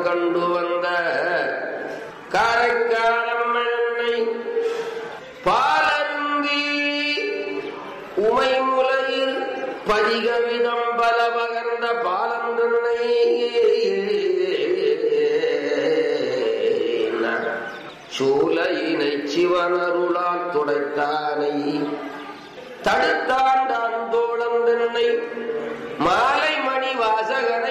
கண்டு வந்த காரைக்காலம்மனை பாலருந்தி உமை முலையில் பதிகவிதம் பல பகர்ந்த பாலந்தனை சூலையினை சிவனருளால் துடைத்தானை தடுத்தாண்டான் தோழந்தன்னை மாலை மணி வாசகனை